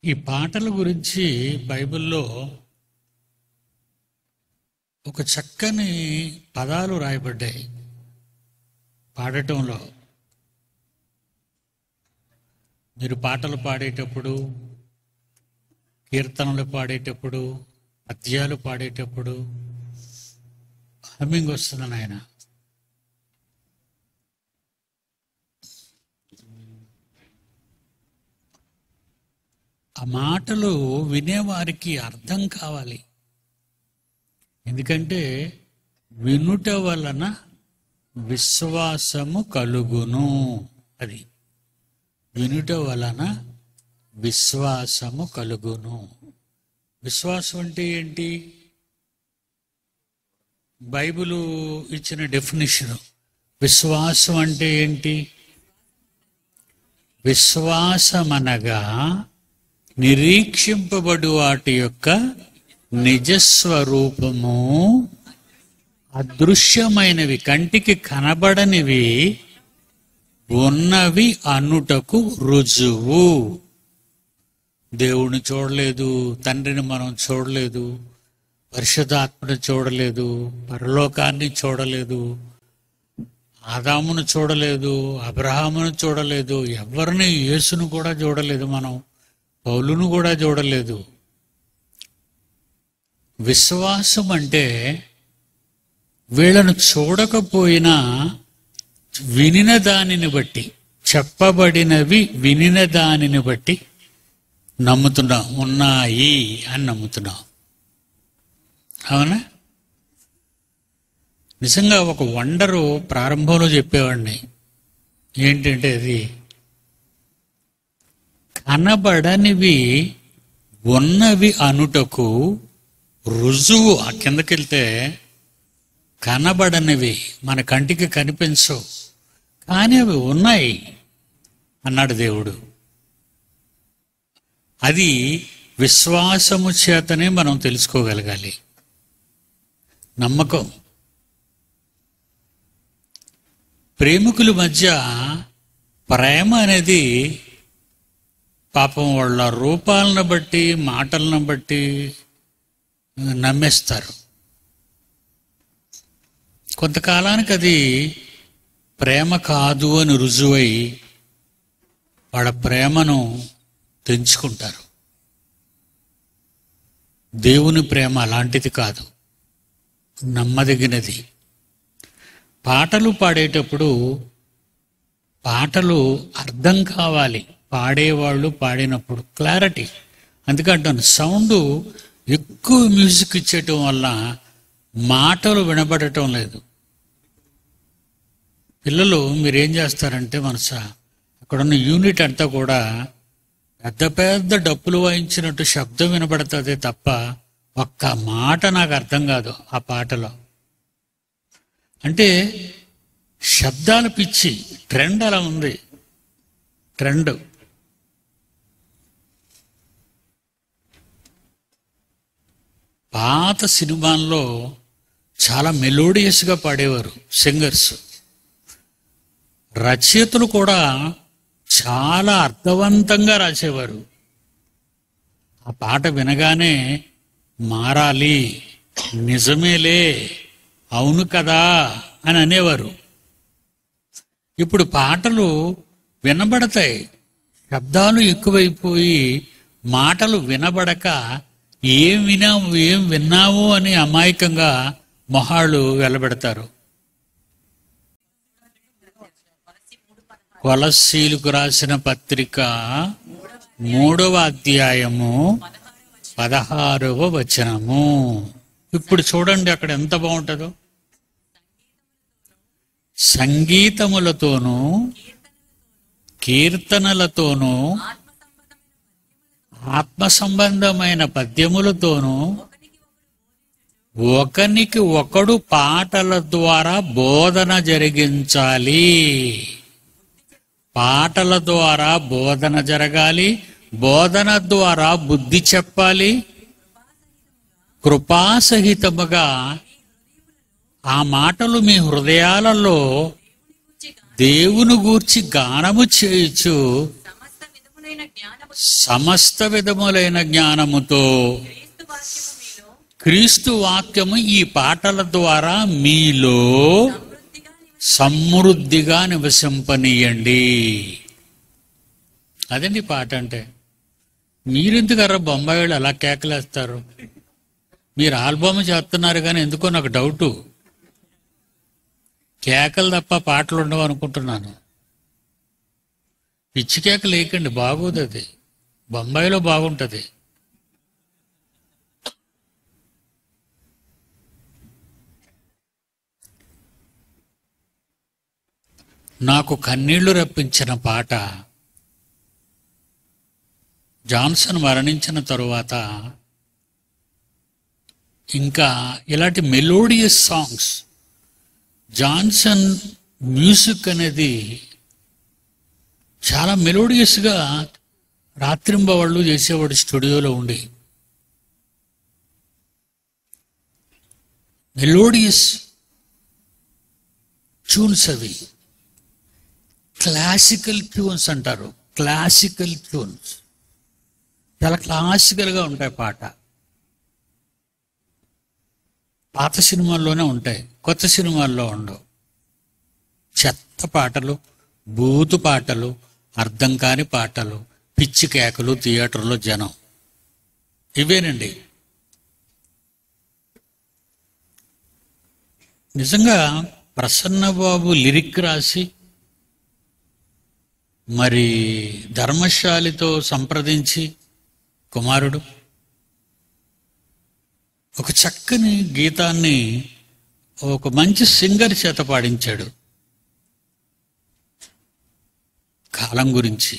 ఈ పాటల గురించి బైబిల్లో ఒక చక్కని పదాలు రాయబడ్డాయి పాడటంలో మీరు పాటలు పాడేటప్పుడు కీర్తనలు పాడేటప్పుడు పద్యాలు పాడేటప్పుడు హమ్మింగ్ వస్తుంది నాయన ఆ మాటలు వినేవారికి అర్థం కావాలి ఎందుకంటే వినుట వలన విశ్వాసము కలుగును అది వినుట వలన విశ్వాసము కలుగును విశ్వాసం అంటే ఏంటి బైబిలు ఇచ్చిన డెఫినేషన్ విశ్వాసం అంటే ఏంటి విశ్వాసమనగా నిరీక్షింపబడు వాటి యొక్క నిజస్వరూపము అదృశ్యమైనవి కంటికి కనబడనివి ఉన్నవి అనుటకు రుజువు దేవుని చూడలేదు తండ్రిని మనం చూడలేదు పరిశుద్ధాత్మను చూడలేదు పరలోకాన్ని చూడలేదు ఆదామును చూడలేదు అబ్రహామును చూడలేదు ఎవరిని యేసును కూడా చూడలేదు మనం పౌలును కూడా చూడలేదు విశ్వాసం అంటే వీళ్ళను చూడకపోయినా వినిన దానిని బట్టి చెప్పబడినవి వినిన దానిని బట్టి నమ్ముతున్నాం ఉన్నాయి అని నమ్ముతున్నాం అవునా నిజంగా ఒక వండరు ప్రారంభంలో చెప్పేవాడిని ఏంటంటే అది కనబడనివి ఉన్నవి అనుటకు రుజువు ఆ కిందకెళ్తే కనబడనివి మన కంటికి కనిపించవు కానీ అవి ఉన్నాయి అన్నాడు దేవుడు అది విశ్వాసము చేతనే మనం తెలుసుకోగలగాలి నమ్మకం ప్రేమికుల మధ్య ప్రేమ అనేది పాపం వాళ్ళ రూపాలను బట్టి మాటలను బట్టి నమ్మేస్తారు కొంతకాలానికి అది ప్రేమ కాదు అని రుజువై వాళ్ళ ప్రేమను తెంచుకుంటారు దేవుని ప్రేమ అలాంటిది కాదు నమ్మదగినది పాటలు పాడేటప్పుడు పాటలు అర్థం కావాలి పాడేవాళ్ళు పాడినప్పుడు క్లారిటీ అందుకంటాను సౌండ్ ఎక్కువ మ్యూజిక్ ఇచ్చేయటం వల్ల మాటలు వినబడటం లేదు పిల్లలు మీరేం చేస్తారంటే మనస అక్కడున్న యూనిట్ అంతా కూడా పెద్ద పెద్ద డప్పులు వాయించినట్టు శబ్దం వినబడుతుంది తప్ప ఒక్క మాట నాకు అర్థం కాదు ఆ పాటలో అంటే శబ్దాల పిచ్చి ట్రెండ్ అలా ఉంది ట్రెండ్ పాత సినిమాల్లో చాలా మెలోడియస్గా పాడేవారు సింగర్స్ రచయితలు కూడా చాలా అర్థవంతంగా రాసేవారు ఆ పాట వినగానే మారాలి నిజమేలే అవును కదా అని అనేవారు ఇప్పుడు పాటలు వినబడతాయి శబ్దాలు ఎక్కువైపోయి మాటలు వినబడక ఏం వినాము ఏం విన్నాము అని అమాయకంగా మొహాళ్ళు వెలబెడతారు కొలసీలకు రాసిన పత్రిక మూడవ అధ్యాయము పదహారవ వచనము ఇప్పుడు చూడండి అక్కడ ఎంత బాగుంటుందో సంగీతములతోనూ కీర్తనలతోనూ ఆత్మ సంబంధమైన పద్యములతోనూ ఒకనికి ఒకడు పాటల ద్వారా బోధన జరిగించాలి పాటల ద్వారా బోధన జరగాలి బోధన ద్వారా బుద్ధి చెప్పాలి కృపాసహితముగా ఆ మాటలు మీ హృదయాలలో దేవుని గూర్చి గానము చేయొచ్చు సమస్త విధములైన జ్ఞానము సమస్త విధములైన జ్ఞానముతో క్రీస్తు వాక్యము మీలో క్రీస్తు వాక్యము ఈ పాటల ద్వారా మీలో సమృద్ధిగా నివసింప- సమృద్ధిగా నివసింపనీయండి అదండి పాట అంటే మీరెందుకర్రా బొంబాయి వాళ్ళు అలా కేకలేస్తారు మీరు ఆల్బమ్ చేస్తున్నారు కానీ ఎందుకో నాకు డౌటు కేకలు తప్ప పాటలు ఉండవు అనుకుంటున్నాను పిచ్చి కేక లేకండి బాగోదు అది బొంబాయిలో బాగుంటుంది నాకు కన్నీళ్లు రప్పించిన పాట జాన్సన్ మరణించిన తరువాత ఇంకా ఇలాంటి మెలోడియస్ సాంగ్స్ జాన్సన్ మ్యూజిక్ అనేది చాలా మెలోడియస్గా రాత్రింబవళ్ళు చేసేవాడు స్టూడియోలో ఉండి మెలోడియస్ ట్యూన్స్ అవి క్లాసికల్ ట్యూన్స్ అంటారు క్లాసికల్ ట్యూన్స్ చాలా క్లాసికల్గా ఉంటాయి పాట పాత సినిమాల్లోనే ఉంటాయి కొత్త సినిమాల్లో ఉండవు చెత్త పాటలు బూతు పాటలు అర్థం కాని పాటలు పిచ్చి కేకలు థియేటర్లో జనం ఇవేనండి నిజంగా ప్రసన్నబాబు లిరిక్ రాసి మరి ధర్మశాలితో సంప్రదించి కుమారుడు ఒక చక్కని గీతాన్ని ఒక మంచి సింగర్ చేత పాడించాడు కాలం గురించి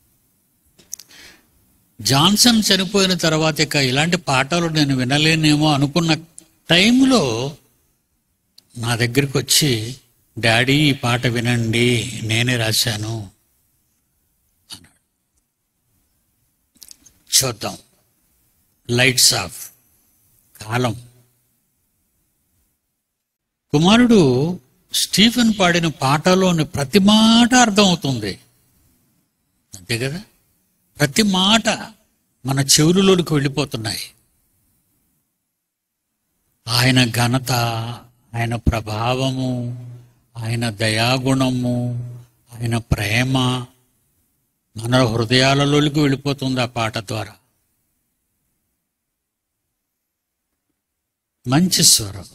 జాన్సన్ చనిపోయిన తర్వాత ఇక ఇలాంటి పాటలు నేను వినలేనేమో అనుకున్న టైంలో నా దగ్గరికి వచ్చి డాడీ ఈ పాట వినండి నేనే రాశాను అన్నాడు చూద్దాం లైట్స్ ఆఫ్ కాలం కుమారుడు స్టీఫెన్ పాడిన పాటలోని ప్రతి మాట అర్థమవుతుంది అంతే కదా ప్రతి మాట మన చెవులలోకి వెళ్ళిపోతున్నాయి ఆయన ఘనత ఆయన ప్రభావము ఆయన దయాగుణము ఆయన ప్రేమ మన హృదయాలలోకి వెళ్ళిపోతుంది ఆ పాట ద్వారా మంచి స్వరం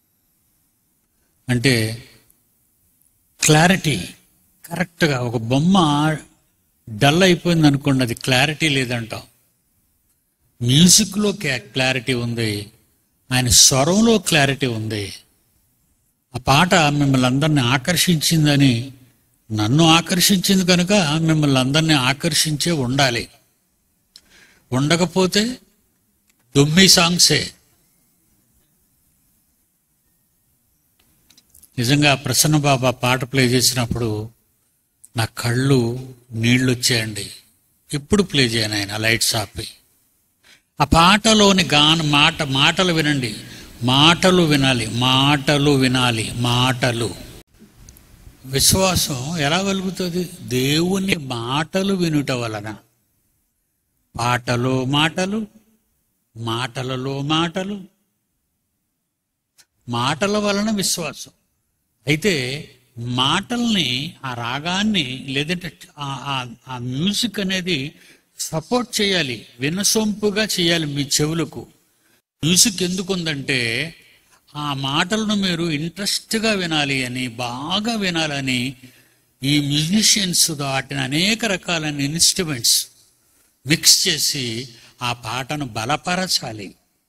అంటే క్లారిటీ కరెక్ట్గా ఒక బొమ్మ డల్ అయిపోయింది అనుకోండి అది క్లారిటీ లేదంటాం మ్యూజిక్లో క్లారిటీ ఉంది ఆయన స్వరంలో క్లారిటీ ఉంది ఆ పాట మిమ్మల్ని అందరినీ ఆకర్షించిందని నన్ను ఆకర్షించింది కనుక మిమ్మల్ని అందరినీ ఆకర్షించే ఉండాలి ఉండకపోతే దొమ్మి సాంగ్సే నిజంగా ప్రసన్న బాబా పాట ప్లే చేసినప్పుడు నా కళ్ళు నీళ్ళు వచ్చాయండి ఇప్పుడు ప్లే చేయను ఆయన లైట్స్ ఆపి ఆ పాటలోని గాన మాట మాటలు వినండి మాటలు వినాలి మాటలు వినాలి మాటలు విశ్వాసం ఎలా కలుగుతుంది దేవుని మాటలు వినుట వలన పాటలో మాటలు మాటలలో మాటలు మాటల వలన విశ్వాసం అయితే మాటల్ని ఆ రాగాన్ని లేదంటే ఆ- ఆ- ఆ మ్యూజిక్ అనేది సపోర్ట్ చేయాలి వినసొంపుగా చేయాలి మీ చెవులకు మ్యూజిక్ ఎందుకు ఉందంటే ఆ మాటలను మీరు ఇంట్రెస్ట్గా వినాలి అని బాగా వినాలని ఈ మ్యూజిషియన్స్ వాటిని అనేక రకాలైన ఇన్స్ట్రుమెంట్స్ మిక్స్ చేసి ఆ పాటను బలపరచాలి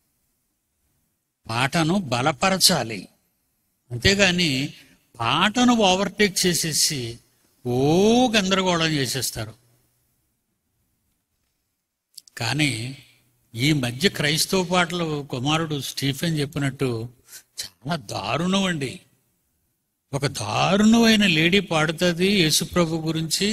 పాటను బలపరచాలి అంతేగాని పాటను ఓవర్టేక్ చేసేసి ఓ గందరగోళం చేసేస్తారు కానీ ఈ మధ్య క్రైస్తవ పాటలు కుమారుడు స్టీఫెన్ చెప్పినట్టు చాలా దారుణం అండి ఒక దారుణమైన లేడీ పాడుతుంది యేసుప్రభు గురించి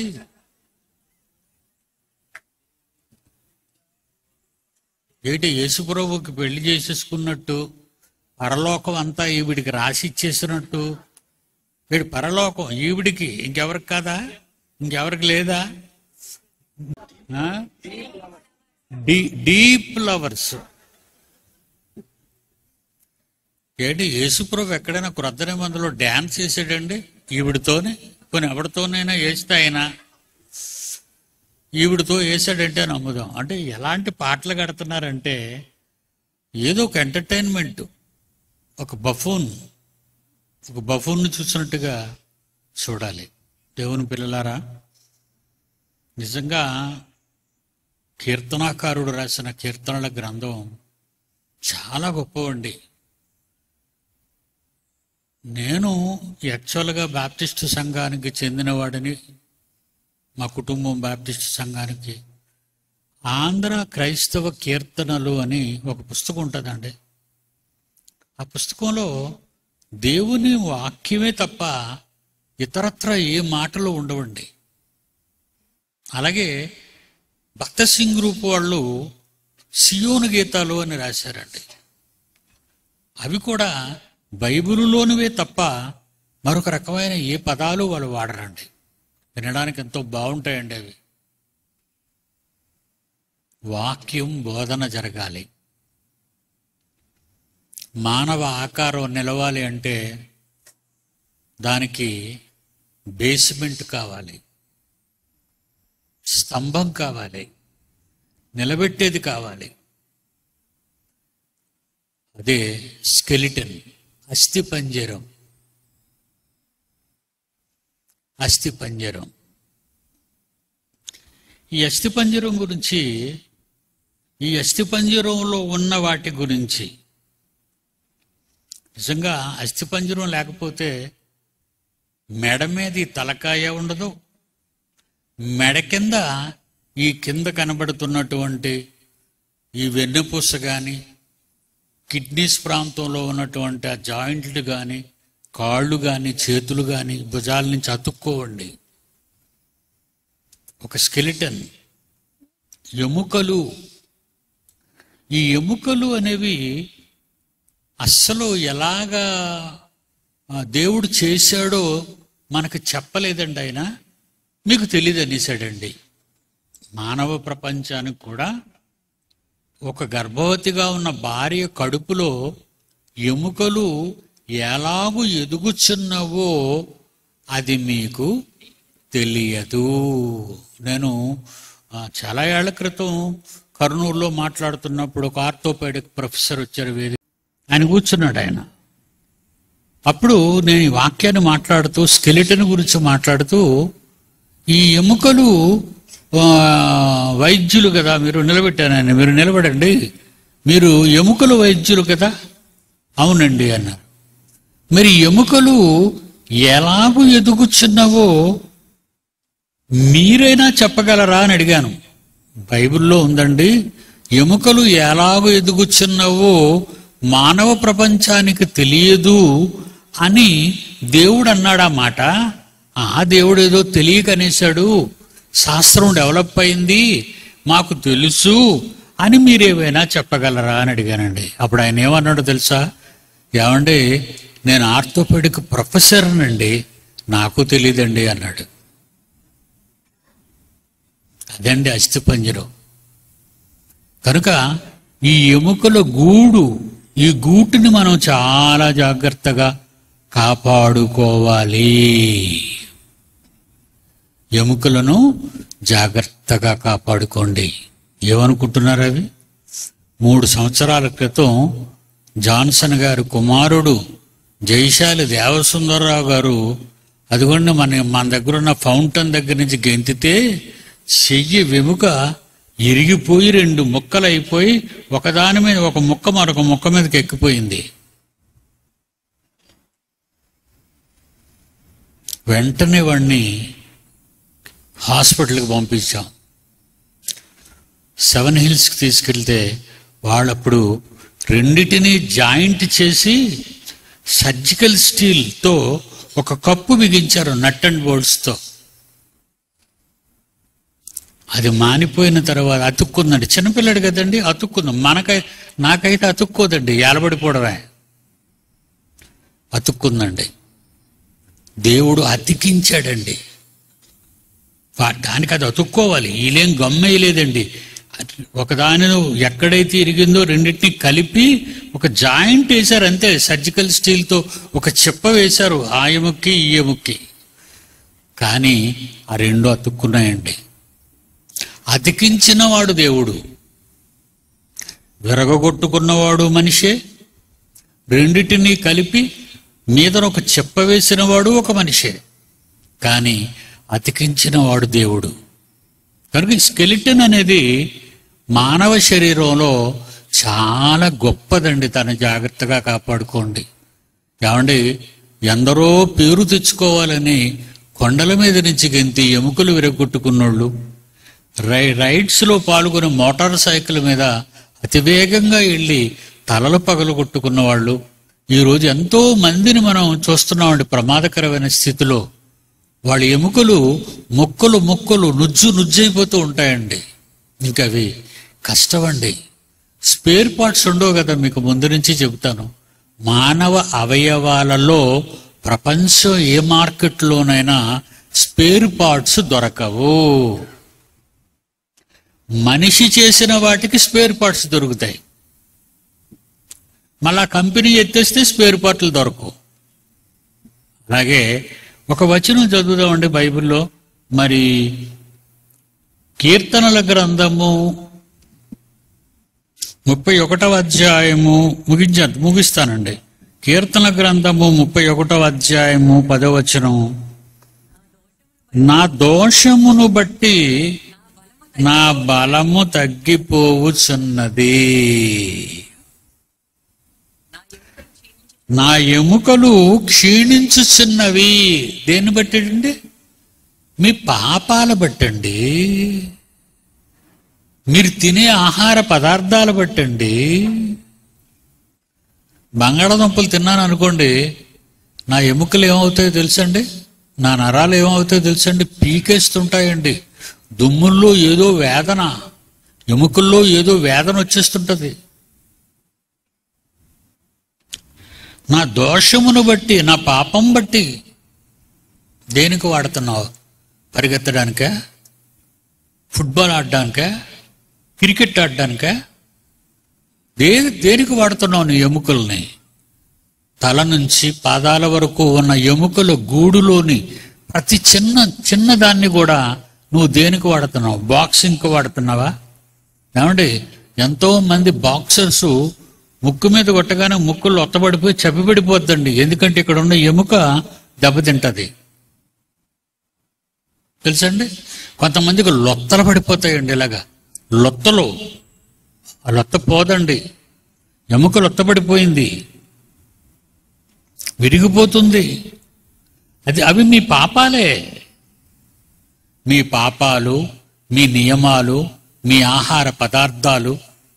ఏంటి యేసుప్రభుకి పెళ్లి చేసేసుకున్నట్టు పరలోకం అంతా ఈవిడికి రాసి ఇచ్చేసినట్టు వీడి పరలోకం ఈవిడికి ఇంకెవరికి కాదా ఇంకెవరికి లేదా డీ డీప్ లవర్స్ ఏంటి యేసుప్రభు ఎక్కడైనా క్రొత్త నిబంధనలో డ్యాన్స్ చేసాడండి ఈవిడితోనే కొన్ని ఎవరితోనైనా వేస్తే ఆయన ఈవిడితో వేసాడంటే నమ్ముదాం అంటే ఎలాంటి పాటలు కడుతున్నారంటే ఏదో ఒక ఎంటర్టైన్మెంట్ ఒక బఫూన్ ఒక బఫూన్ని చూసినట్టుగా చూడాలి దేవుని పిల్లలారా నిజంగా కీర్తనాకారుడు రాసిన కీర్తనల గ్రంథం చాలా గొప్పవండి నేను యాక్చువల్గా బాప్టిస్టు సంఘానికి చెందినవాడిని మా కుటుంబం బాప్టిస్టు సంఘానికి ఆంధ్ర క్రైస్తవ కీర్తనలు అని ఒక పుస్తకం ఉంటుందండి ఆ పుస్తకంలో దేవుని వాక్యమే తప్ప ఇతరత్ర ఏ మాటలు ఉండవండి అలాగే భక్త సింగ్ గ్రూప్ వాళ్ళు సియోను గీతాలు అని రాశారండి అవి కూడా బైబిలులోనివే తప్ప మరొక రకమైన ఏ పదాలు వాళ్ళు వాడరండి వినడానికి ఎంతో బాగుంటాయండి అవి వాక్యం బోధన జరగాలి మానవ ఆకారం నిలవాలి అంటే దానికి బేస్మెంట్ కావాలి స్తంభం కావాలి నిలబెట్టేది కావాలి అదే స్కెలిటన్ అస్థి పంజరం అస్థి పంజరం ఈ అస్థి పంజరం గురించి ఈ అస్థి పంజరంలో ఉన్న వాటి గురించి నిజంగా అస్థి పంజరం లేకపోతే మెడ మీద ఈ తలకాయ ఉండదు మెడ కింద ఈ కింద కనబడుతున్నటువంటి ఈ వెన్నెపూస కానీ కిడ్నీస్ ప్రాంతంలో ఉన్నటువంటి ఆ జాయింట్లు కానీ కాళ్ళు కానీ చేతులు కానీ భుజాల నుంచి అతుక్కోవండి ఒక స్కెలిటన్ ఎముకలు ఈ ఎముకలు అనేవి అస్సలు ఎలాగా ఆ, దేవుడు చేశాడో మనకు చెప్పలేదండి ఆయన మీకు తెలియదు అనేసాడండి మానవ ప్రపంచానికి కూడా ఒక గర్భవతిగా ఉన్న భార్య కడుపులో ఎముకలు ఎలాగూ ఎదుగుచున్నవో అది మీకు తెలియదు నేను ఆ, చాలా ఏళ్ల క్రితం కర్నూలులో మాట్లాడుతున్నప్పుడు ఒక ఆర్థోపెడిక్ ప్రొఫెసర్ వచ్చారు వేది ఆయన కూర్చున్నాడు ఆయన అప్పుడు నేను ఈ వాక్యాన్ని మాట్లాడుతూ స్కెలిటన్ గురించి మాట్లాడుతూ ఈ ఎముకలు ఆ, వైద్యులు కదా మీరు నిలబెట్టాను ఆయన మీరు నిలబడండి మీరు ఎముకలు వైద్యులు కదా అవునండి అన్నారు మరి ఎముకలు ఎలాగూ ఎదుగుచున్నవో మీరైనా చెప్పగలరా అని అడిగాను బైబిల్లో ఉందండి ఎముకలు ఎలాగో ఎదుగుచున్నవో మానవ ప్రపంచానికి తెలియదు అని దేవుడు అన్నాడు ఆ మాట ఆ దేవుడు ఏదో తెలియక అనేశాడు శాస్త్రం డెవలప్ అయింది మాకు తెలుసు అని మీరేమైనా చెప్పగలరా అని అడిగానండి అప్పుడు ఆయన ఏమన్నాడో తెలుసా ఏమండి నేను ఆర్థోపెడిక్ ప్రొఫెసర్నండి నాకు తెలియదండి అన్నాడు అదండి అస్థిపంజరం కనుక ఈ ఎముకల గూడు ఈ గూటిని మనం చాలా జాగ్రత్తగా కాపాడుకోవాలి ఎముకలను జాగ్రత్తగా కాపాడుకోండి ఏమనుకుంటున్నారు అవి మూడు సంవత్సరాల క్రితం జాన్సన్ గారి కుమారుడు జైశాలి దేవసుందరరావు గారు అదిగోండి మన మన దగ్గర ఉన్న ఫౌంటైన్ దగ్గర నుంచి గెంతితే చెయ్యి వెముక ఇరిగిపోయి రెండు ముక్కలు అయిపోయి ఒకదాని మీద ఒక ముక్క మరొక ముక్క మీదకి ఎక్కిపోయింది వెంటనే వాడిని హాస్పిటల్కి పంపించాం సెవెన్ హిల్స్కి తీసుకెళ్తే వాళ్ళప్పుడు రెండిటిని జాయింట్ చేసి సర్జికల్ స్టీల్తో ఒక కప్పు బిగించారు నట్ అండ్ బోల్ట్స్తో అది మానిపోయిన తర్వాత అతుక్కుందండి చిన్నపిల్లడు కదండి అతుక్కుందాం మనకై నాకైతే అతుక్కోదండి ఏలబడిపోవడమే అతుక్కుందండి దేవుడు అతికించాడండి వా- దానికి అది అతుక్కోవాలి వీళ్ళేం గమ్మేయలేదండి ఒకదానిలో ఎక్కడైతే ఇరిగిందో రెండింటిని కలిపి ఒక జాయింట్ వేశారు అంతే సర్జికల్ స్టీల్తో ఒక చెప్ప వేశారు ఆ ఎముక్కి ఈ ఎముక్కి కానీ ఆ రెండు అతుక్కున్నాయండి అతికించిన వాడు దేవుడు విరగొట్టుకున్నవాడు మనిషే రెండిటిని కలిపి మీద ఒక చెప్ప వేసిన వాడు ఒక మనిషే కానీ అతికించిన వాడు దేవుడు కనుక ఈ స్కెలిటన్ అనేది మానవ శరీరంలో చాలా గొప్పదండి తను జాగ్రత్తగా కాపాడుకోండి ఏమండి ఎందరో పేరు తెచ్చుకోవాలని కొండల మీద నుంచి గెంతి ఎముకలు విరగొట్టుకున్నోళ్ళు రై రైడ్స్లో పాల్గొని మోటార్ సైకిల్ మీద అతివేగంగా వెళ్ళి తలలు పగలగొట్టుకున్న వాళ్ళు ఈరోజు ఎంతో మందిని మనం చూస్తున్నామండి ప్రమాదకరమైన స్థితిలో వాళ్ళ ఎముకలు మొక్కలు మొక్కలు నుజ్జు నుజ్జైపోతూ ఉంటాయండి ఇంకా అవి కష్టమండి స్పేర్ పార్ట్స్ ఉండవు కదా మీకు ముందు నుంచి చెబుతాను మానవ అవయవాలలో ప్రపంచం ఏ మార్కెట్లోనైనా స్పేర్ పార్ట్స్ దొరకవు మనిషి చేసిన వాటికి స్పేర్ పార్ట్స్ దొరుకుతాయి మళ్ళా కంపెనీ ఎత్తేస్తే స్పేర్ పార్ట్లు దొరకవు అలాగే ఒక వచనం చదువుదామండి బైబిల్లో మరి కీర్తనల గ్రంథము ముప్పై ఒకటవ అధ్యాయము ముగించ ముగిస్తానండి కీర్తన గ్రంథము ముప్పై ఒకటవ అధ్యాయము పదవచనం నా దోషమును బట్టి నా బలము తగ్గిపోవుచున్నది నా ఎముకలు క్షీణించుచున్నవి దేన్ని బట్టండి మీ పాపాల బట్టండి మీరు తినే ఆహార పదార్థాల బట్టండి బంగాళదుంపలు తిన్నాను అనుకోండి నా ఎముకలు ఏమవుతాయో తెలుసండి నా నరాలు ఏమవుతాయో తెలుసండి పీకేస్తుంటాయండి దుమ్ముల్లో ఏదో వేదన ఎముకల్లో ఏదో వేదన వచ్చేస్తుంటది నా దోషమును బట్టి నా పాపం బట్టి దేనికి వాడుతున్నావు పరిగెత్తడానికా ఫుట్బాల్ ఆడడానికా క్రికెట్ ఆడడానికా దే దేనికి వాడుతున్నావు నీ ఎముకల్ని తల నుంచి పాదాల వరకు ఉన్న ఎముకల గూడులోని ప్రతి చిన్న చిన్నదాన్ని కూడా నువ్వు దేనికి వాడుతున్నావు బాక్సింగ్కి వాడుతున్నావా ఏమండి ఎంతో మంది బాక్సర్స్ ముక్కు మీద కొట్టగానే ముక్కులు ఒత్తబడిపోయి చెప్పబడిపోద్దండి ఎందుకంటే ఇక్కడ ఉన్న ఎముక దెబ్బతింటది తెలుసండి కొంతమందికి లొత్తలు పడిపోతాయండి ఇలాగా లొత్తలు ఆ లొత్త పోదండి ఎముక లొత్తబడిపోయింది విరిగిపోతుంది అది అవి మీ పాపాలే మీ పాపాలు మీ నియమాలు మీ ఆహార పదార్థాలు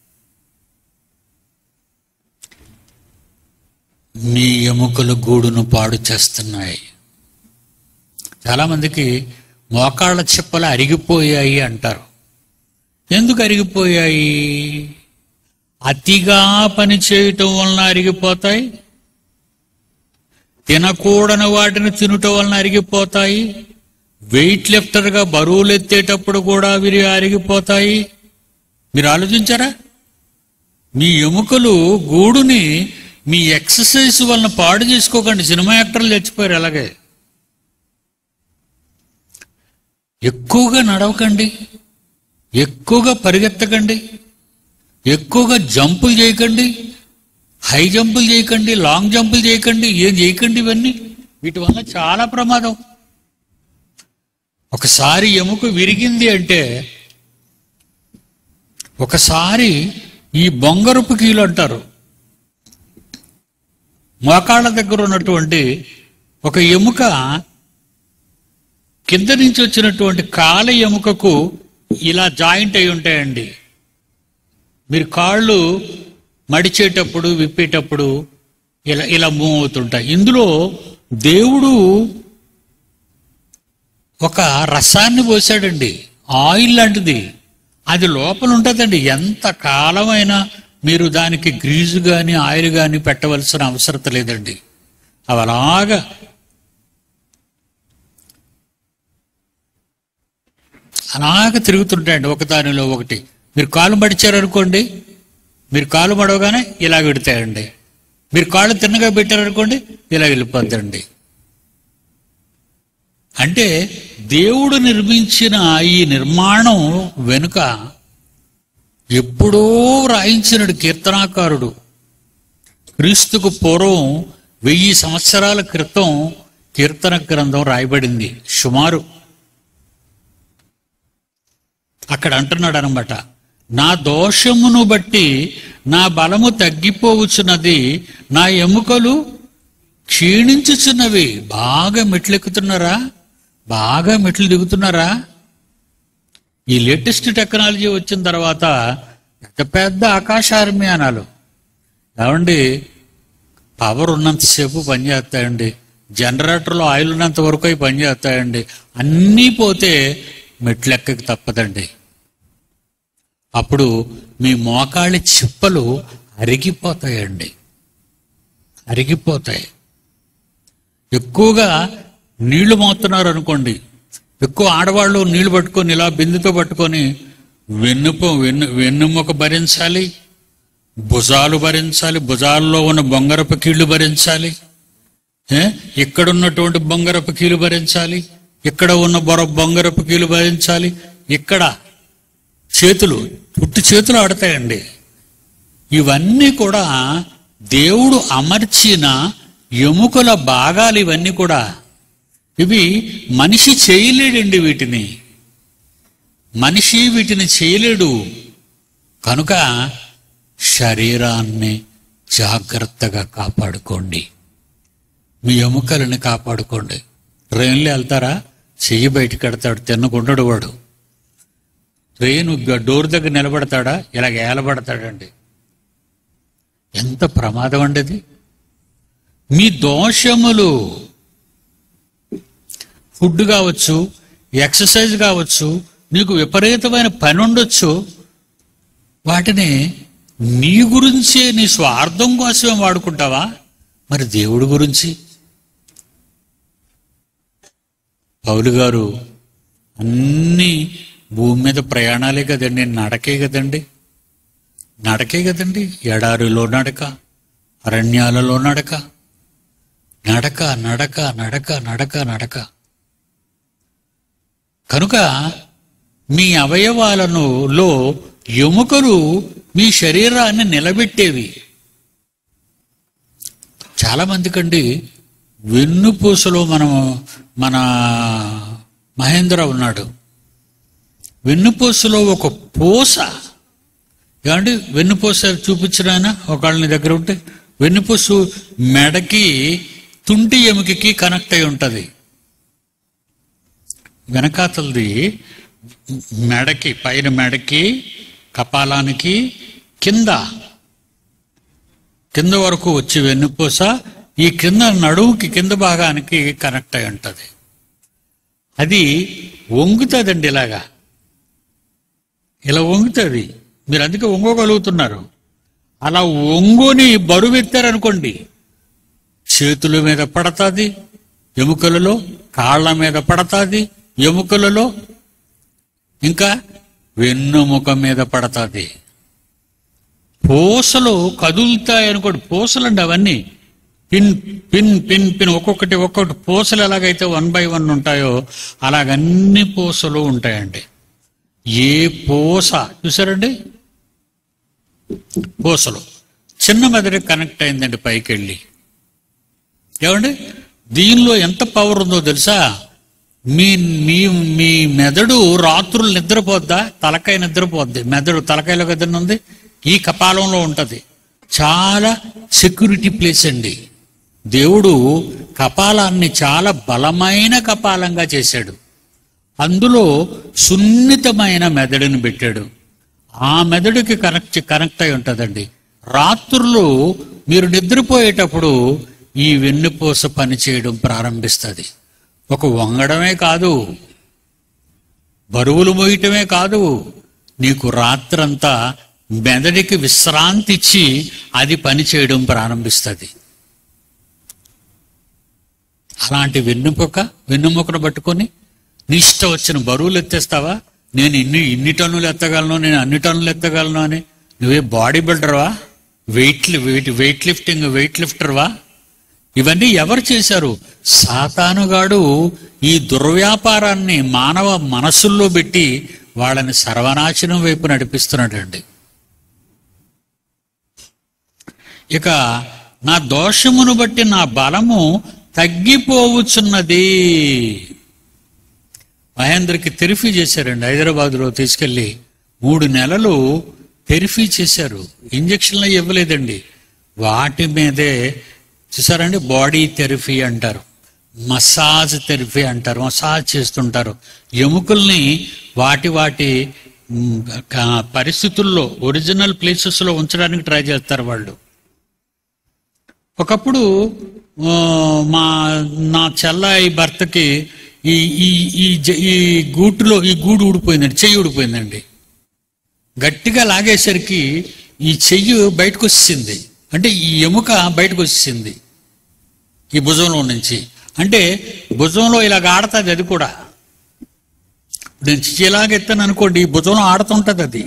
మీ ఎముకల గూడును పాడు చేస్తున్నాయి చాలామందికి మోకాళ్ళ చిప్పలు అరిగిపోయాయి అంటారు ఎందుకు అరిగిపోయాయి అతిగా పని చేయటం వలన అరిగిపోతాయి తినకూడని వాటిని తినటం వలన అరిగిపోతాయి వెయిట్ లిఫ్టర్గా బరువులు ఎత్తేటప్పుడు కూడా వీరి అరిగిపోతాయి మీరు ఆలోచించారా మీ ఎముకలు గూడుని మీ ఎక్సర్సైజ్ వలన పాడు చేసుకోకండి సినిమా యాక్టర్లు చచ్చిపోయారు అలాగే ఎక్కువగా నడవకండి ఎక్కువగా పరిగెత్తకండి ఎక్కువగా జంపులు చేయకండి హై జంపులు చేయకండి లాంగ్ జంపులు చేయకండి ఏం చేయకండి ఇవన్నీ వీటి వల్ల చాలా ప్రమాదం ఒకసారి ఎముక విరిగింది అంటే ఒకసారి ఈ బొంగరపు కీలు అంటారు మోకాళ్ళ దగ్గర ఉన్నటువంటి ఒక ఎముక కింద నుంచి వచ్చినటువంటి కాల ఎముకకు ఇలా జాయింట్ అయి ఉంటాయండి మీరు కాళ్ళు మడిచేటప్పుడు విప్పేటప్పుడు ఇలా ఇలా మూవ్ అవుతుంటాయి ఇందులో దేవుడు ఒక రసాన్ని పోసాడండి ఆయిల్ లాంటిది అది లోపల ఉంటుందండి ఎంత కాలమైనా మీరు దానికి గ్రీజు కానీ ఆయిల్ కానీ పెట్టవలసిన అవసరం లేదండి అవి అలాగా అలాగ తిరుగుతుంటాయండి ఒక దానిలో ఒకటి మీరు కాలు మడిచారనుకోండి మీరు కాలు మడవగానే ఇలా పెడతాయండి మీరు కాళ్ళు తిన్నగా పెట్టారనుకోండి ఇలా వెళ్ళిపోద్దండి అంటే దేవుడు నిర్మించిన ఈ నిర్మాణం వెనుక ఎప్పుడో రాయించినడు కీర్తనాకారుడు క్రీస్తుకు పూర్వం వెయ్యి సంవత్సరాల క్రితం కీర్తన గ్రంథం రాయబడింది సుమారు అక్కడ అంటున్నాడు అనమాట నా దోషమును బట్టి నా బలము తగ్గిపోవచ్చున్నది నా ఎముకలు క్షీణించుచున్నవి బాగా మెట్లెక్కుతున్నారా బాగా మెట్లు దిగుతున్నారా ఈ లేటెస్ట్ టెక్నాలజీ వచ్చిన తర్వాత పెద్ద పెద్ద ఆకాశాభిమానాలు ఏమండి పవర్ ఉన్నంతసేపు పనిచేస్తాయండి జనరేటర్లో ఆయిల్ ఉన్నంత వరకు అవి పనిచేస్తాయండి అన్నీ పోతే మెట్లెక్కకి తప్పదండి అప్పుడు మీ మోకాళ్ళి చిప్పలు అరిగిపోతాయండి అరిగిపోతాయి ఎక్కువగా నీళ్లు మోస్తున్నారు అనుకోండి ఎక్కువ ఆడవాళ్ళు నీళ్లు పట్టుకొని ఇలా బిందుతో పట్టుకొని వెన్నుపో వెన్ను వెన్నుముక భరించాలి భుజాలు భరించాలి భుజాల్లో ఉన్న బొంగరపు కీళ్లు భరించాలి ఏ? ఇక్కడ ఉన్నటువంటి బొంగరపు కీలు భరించాలి ఇక్కడ ఉన్న బొర బొంగరపు కీలు భరించాలి ఇక్కడ చేతులు పుట్టి చేతులు ఆడతాయండి ఇవన్నీ కూడా దేవుడు అమర్చిన ఎముకల భాగాలు ఇవన్నీ కూడా ఇవి మనిషి చేయలేడండి వీటిని మనిషి వీటిని చేయలేడు కనుక శరీరాన్ని జాగ్రత్తగా కాపాడుకోండి మీ ఎముకలని కాపాడుకోండి ట్రైన్లో వెళ్తారా చెయ్యి బయటికి కడతాడు తిన్నకుండడు వాడు ట్రైన్ గ- డోర్ దగ్గర నిలబడతాడా ఇలాగ ఏలబడతాడండి ఎంత ప్రమాదం అండి అది మీ దోషములు ఫుడ్ కావచ్చు ఎక్సర్సైజ్ కావచ్చు నీకు విపరీతమైన పని ఉండొచ్చు వాటిని నీ గురించే నీ స్వార్థం కోసమే వాడుకుంటావా మరి దేవుడి గురించి పౌలు గారు అన్ని భూమి మీద ప్రయాణాలే కదండి నడకే కదండి నడకే కదండి ఎడారిలో నడక అరణ్యాలలో నడక నడక నడక నడక నడక నడక కనుక మీ అవయవాలను లో ఎముకలు మీ శరీరాన్ని నిలబెట్టేవి చాలా మందికండి వెన్నుపూసలో మనం మన మహేంద్ర ఉన్నాడు వెన్నుపూసలో ఒక పూస ఏమండి వెన్నుపూస చూపించిన ఆయన ఒకళ్ళని దగ్గర ఉంటే వెన్నుపూసు మెడకి తుంటి ఎముకకి కనెక్ట్ అయి ఉంటుంది వెనకాతలది మెడకి పైన మెడకి కపాలానికి కింద కింద వరకు వచ్చి వెన్నుపూస ఈ కింద నడువుకి కింద భాగానికి కనెక్ట్ అయి ఉంటుంది అది వంగుతుందండి ఇలాగా ఇలా వంగుతుంది మీరు అందుకే వంగోగలుగుతున్నారు అలా వంగుని బరువు ఎత్తారనుకోండి చేతుల మీద పడతాది ఎముకలలో కాళ్ళ మీద పడతాది ఎముకలలో ఇంకా వెన్నుముక మీద పడతాది పూసలు కదులుతాయి అనుకోండి పూసలండి అవన్నీ పిన్ పిన్ పిన్ పిన్ ఒక్కొక్కటి ఒక్కొక్కటి పూసలు ఎలాగైతే వన్ బై వన్ ఉంటాయో అలాగన్ని పూసలు ఉంటాయండి ఏ పూస చూసారండి పూసలు చిన్న మెదడు కనెక్ట్ అయిందండి పైకి వెళ్ళి ఏమండి దీనిలో ఎంత పవర్ ఉందో తెలుసా మీ మీ మీ మెదడు రాత్రులు నిద్రపోద్దా తలకాయ నిద్రపోద్ది మెదడు తలకాయలో కదండి ఉంది ఈ కపాలంలో ఉంటది చాలా సెక్యూరిటీ ప్లేస్ అండి దేవుడు కపాలాన్ని చాలా బలమైన కపాలంగా చేశాడు అందులో సున్నితమైన మెదడుని పెట్టాడు ఆ మెదడుకి కనెక్ట్ కనెక్ట్ అయి ఉంటుందండి రాత్రులు మీరు నిద్రపోయేటప్పుడు ఈ వెన్నుపూస పని చేయడం ప్రారంభిస్తుంది ఒక వంగడమే కాదు బరువులు మోయటమే కాదు నీకు రాత్రంతా మెదడికి విశ్రాంతి ఇచ్చి అది పని చేయడం ప్రారంభిస్తుంది అలాంటి వెన్నుముక వెన్నుముకను పట్టుకొని నీ ఇష్టం వచ్చిన బరువులు ఎత్తేస్తావా నేను ఇన్ని ఇన్ని టన్నులు ఎత్తగలను నేను అన్ని టన్నులు ఎత్తగలను అని నువ్వే బాడీ బిల్డర్వా weight weight weight lifting weight లిఫ్టర్వా ఇవన్నీ ఎవరు చేశారు సాతానుగాడు ఈ దుర్వ్యాపారాన్ని మానవ మనసుల్లో పెట్టి వాళ్ళని సర్వనాశనం వైపు నడిపిస్తున్నాడండి ఇక నా దోషమును బట్టి నా బలము తగ్గిపోవచ్చున్నది మహేంద్రకి తెరిఫీ చేశారండి హైదరాబాద్లో తీసుకెళ్ళి మూడు నెలలు తెరిఫీ చేశారు ఇంజక్షన్లు ఇవ్వలేదండి వాటి మీదే చూసారండి బాడీ థెరపీ అంటారు మసాజ్ థెరపీ అంటారు మసాజ్ చేస్తుంటారు ఎముకల్ని వాటి వాటి మ్, క- పరిస్థితుల్లో ఒరిజినల్ ప్లేసెస్లో ఉంచడానికి ట్రై చేస్తారు వాళ్ళు ఒకప్పుడు ఆ, మా నా చెల్లాయి భర్తకి ఈ ఈ ఈ జ- ఈ గూటులో ఈ గూడు ఊడిపోయిందండి చెయ్యి ఊడిపోయిందండి గట్టిగా లాగేసరికి ఈ చెయ్యి బయటకు వచ్చింది అంటే ఈ ఎముక బయటకు వచ్చింది ఈ భుజంలో నుంచి అంటే భుజంలో ఇలాగ ఆడుతుంది అది కూడా నేను చెయ్యి ఇలాగెత్తాను అనుకోండి ఈ భుజంలో ఆడుతుంటది అది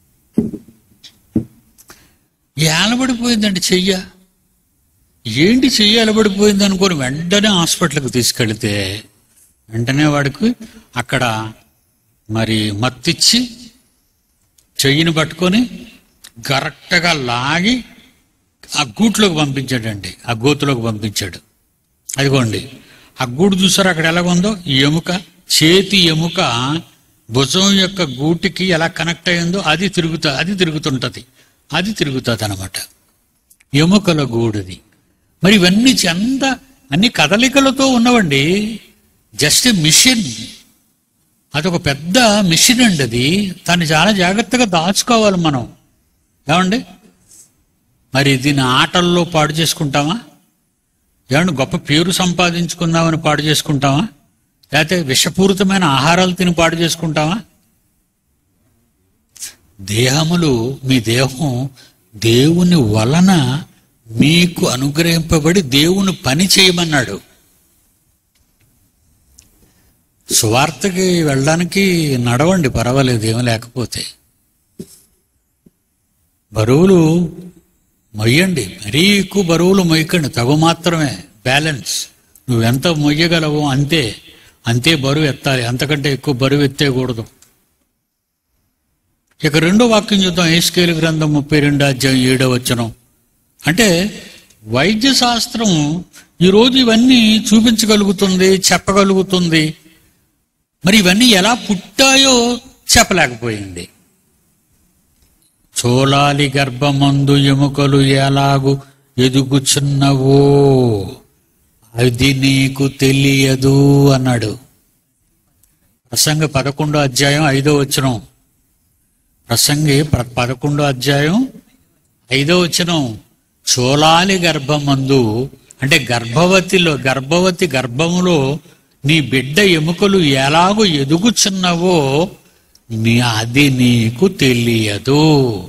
ఏలబడిపోయిందండి చెయ్య ఏంటి చెయ్యి ఎలబడిపోయింది అనుకొని వెంటనే హాస్పిటల్కి తీసుకెళ్తే వెంటనే వాడికి అక్కడ మరి మత్తిచ్చి చెయ్యిని పట్టుకొని కరెక్ట్గా లాగి ఆ గూట్లోకి పంపించాడండి ఆ గోతులోకి పంపించాడు అదిగోండి ఆ గూడు చూసారు అక్కడ ఎలాగుందో ఈ ఎముక చేతి ఎముక భుజం యొక్క గూటికి ఎలా కనెక్ట్ అయిందో అది తిరుగుతా అది తిరుగుతుంటది అది తిరుగుతుంది అనమాట ఎముకల గూడుది మరి ఇవన్నీ చంద అన్ని కదలికలతో ఉన్నవండి జస్ట్ మిషన్ అదొక పెద్ద మిషన్ అండి అది దాన్ని చాలా జాగ్రత్తగా దాచుకోవాలి మనం ఏమండి మరి దీని ఆటల్లో పాడు చేసుకుంటామా ఏమండి గొప్ప పేరు సంపాదించుకుందామని పాడు చేసుకుంటామా లేకపోతే విషపూరితమైన ఆహారాలు తిని పాడు చేసుకుంటామా దేహములు మీ దేహం దేవుని వలన మీకు అనుగ్రహింపబడి దేవుని పని చేయమన్నాడు సువార్తకి వెళ్ళడానికి నడవండి పర్వాలేదు ఏం లేకపోతే బరువులు మొయ్యండి మరీ ఎక్కువ బరువులు మొయ్యకండి తగు మాత్రమే బ్యాలెన్స్ నువ్వెంత మొయ్యగలవో అంతే అంతే బరువు ఎత్తాలి అంతకంటే ఎక్కువ బరువు ఎత్తేయకూడదు ఇక రెండో వాక్యం చూద్దాం ఏస్కేలు గ్రంథం ముప్పై రెండు అధ్యాయం ఏడో వచనం అంటే వైద్య శాస్త్రం ఈరోజు ఇవన్నీ చూపించగలుగుతుంది చెప్పగలుగుతుంది మరి ఇవన్నీ ఎలా పుట్టాయో చెప్పలేకపోయింది చోళాలి గర్భమందు ఎముకలు ఎలాగు ఎదుగుచున్నవో అది నీకు తెలియదు అన్నాడు ప్రసంగ పదకొండో అధ్యాయం ఐదో వచనం ప్రసంగి ప్ర- పదకొండో అధ్యాయం ఐదో వచనం చోళాలి గర్భమందు అంటే గర్భవతిలో గర్భవతి గర్భములో నీ బిడ్డ ఎముకలు ఎలాగో ఎదుగుచున్నవో నీ అది నీకు తెలియదు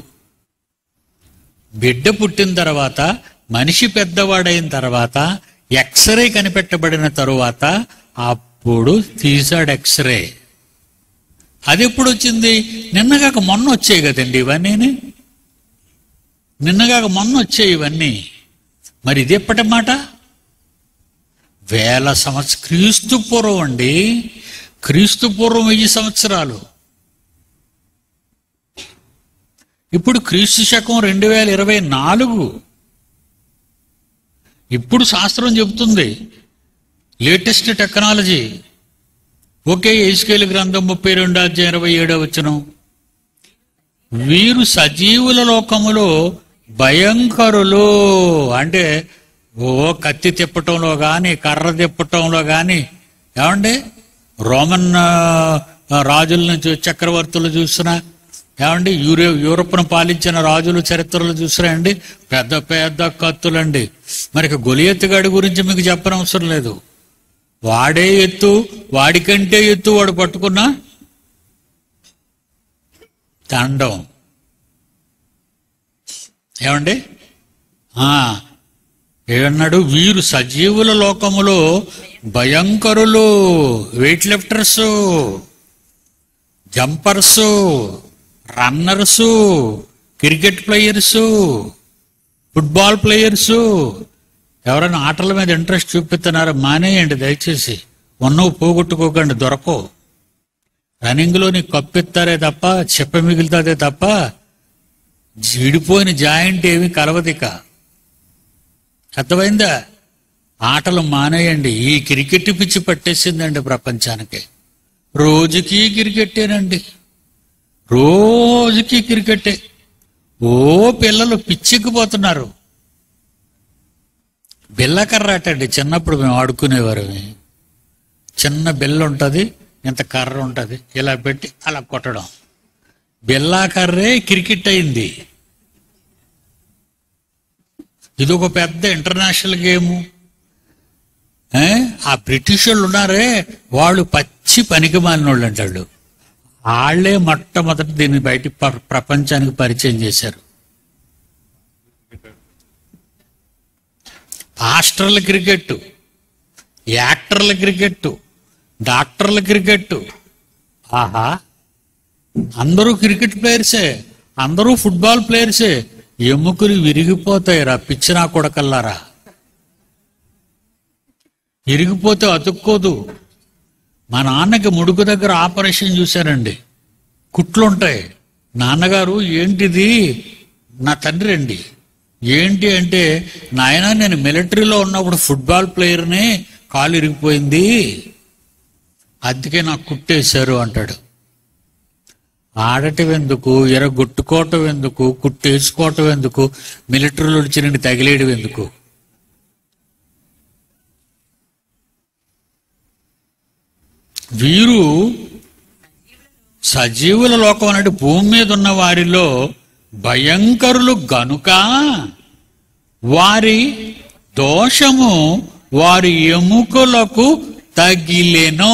బిడ్డ పుట్టిన తర్వాత మనిషి పెద్దవాడైన తర్వాత ఎక్స్రే కనిపెట్టబడిన తరువాత అప్పుడు తీసాడు ఎక్స్రే అది ఎప్పుడు వచ్చింది నిన్నగాక మొన్న వచ్చాయి కదండి ఇవన్నీ నిన్నగాక మొన్న వచ్చాయి ఇవన్నీ మరి ఇది ఎప్పటి మాట వేల సంవత్సర క్రీస్తు పూర్వం అండి క్రీస్తు పూర్వం వెయ్యి సంవత్సరాలు ఇప్పుడు క్రీస్తు శకం రెండు వేల ఇరవై నాలుగు ఇప్పుడు శాస్త్రం చెబుతుంది లేటెస్ట్ టెక్నాలజీ ఒకే ఏసుకేలు గ్రంథం ముప్పై రెండు అధ్యాయం ఇరవై ఏడో వచనం వీరు సజీవుల లోకములో భయంకరులు అంటే ఓ కత్తి తిప్పటంలో కానీ కర్ర తిప్పటంలో కానీ ఏమండి రోమన్ ఆ, రాజులను చూ చక్రవర్తులు చూసినా ఏమండి యూరో యూరోప్ను పాలించిన రాజులు చరిత్రలు చూసినా అండి పెద్ద పెద్ద కత్తులండి మరి ఇక గొలియెత్తు గాడి గురించి మీకు చెప్పనవసరం లేదు వాడే ఎత్తు వాడికంటే ఎత్తు వాడు పట్టుకున్నా దండం ఏమండి ఆ, ఏమన్నాడు వీరు సజీవుల లోకములో భయంకరులు weight lifters jumpers runners cricket players football players ఎవరైనా ఆటల మీద ఇంట్రెస్ట్ చూపిస్తున్నారో మానేయండి దయచేసి ఉన్నవు పోగొట్టుకోకండి దొరకవు రన్నింగ్లో నీకు కప్పిస్తారే తప్ప చెప్ప మిగులుతుందే తప్ప విడిపోయిన జాయింట్ ఏమి కలవదిక అర్థమైందా ఆటలు మానేయండి ఈ క్రికెట్ పిచ్చి పట్టేసిందండి ప్రపంచానికి రోజుకి క్రికెట్టేనండి రోజుకి క్రికెట్టే ఓ పిల్లలు పిచ్చెక్కిపోతున్నారు బిల్లకర్ర అండి చిన్నప్పుడు మేము ఆడుకునేవారు చిన్న బిల్ల ఉంటుంది ఇంత కర్ర ఉంటుంది ఇలా పెట్టి అలా కొట్టడం బిల్లా కర్రే క్రికెట్ అయింది ఇది ఒక పెద్ద ఇంటర్నేషనల్ గేము ఏ? ఆ బ్రిటిష్ వాళ్ళు ఉన్నారే వాళ్ళు పచ్చి పనికి మాలినోళ్ళు అంటాడు వాళ్ళే మొట్టమొదటి దీన్ని బయట ప్ర- ప్రపంచానికి పరిచయం చేశారు పాస్టర్ల క్రికెట్ యాక్టర్ల క్రికెట్ డాక్టర్ల క్రికెట్ ఆహా అందరూ క్రికెట్ ప్లేయర్సే అందరూ ఫుట్బాల్ ప్లేయర్సే ఎముకలు విరిగిపోతాయి రా పిచ్చినా కొడకల్లారా ఇరిగిపోతే అతుక్కోదు మా నాన్నకి ముడుకు దగ్గర ఆపరేషన్ చూశారండి కుట్లుంటాయి నాన్నగారు ఏంటిది నా తండ్రి అండి ఏంటి అంటే నాయన నేను మిలిటరీలో ఉన్నప్పుడు ఫుట్బాల్ ప్లేయర్ని కాలు ఇరిగిపోయింది అందుకే నాకు కుట్టేశారు అంటాడు ఆడటం ఎందుకు ఎరగొట్టుకోవటం ఎందుకు కుట్టేసుకోవటం ఎందుకు మిలిటరీలో వచ్చిన తగిలేయడం ఎందుకు వీరు సజీవుల లోకం అన్నట్టు భూమి మీద ఉన్న వారిలో భయంకరులు గనుక వారి దోషము వారి ఎముకలకు తగిలెను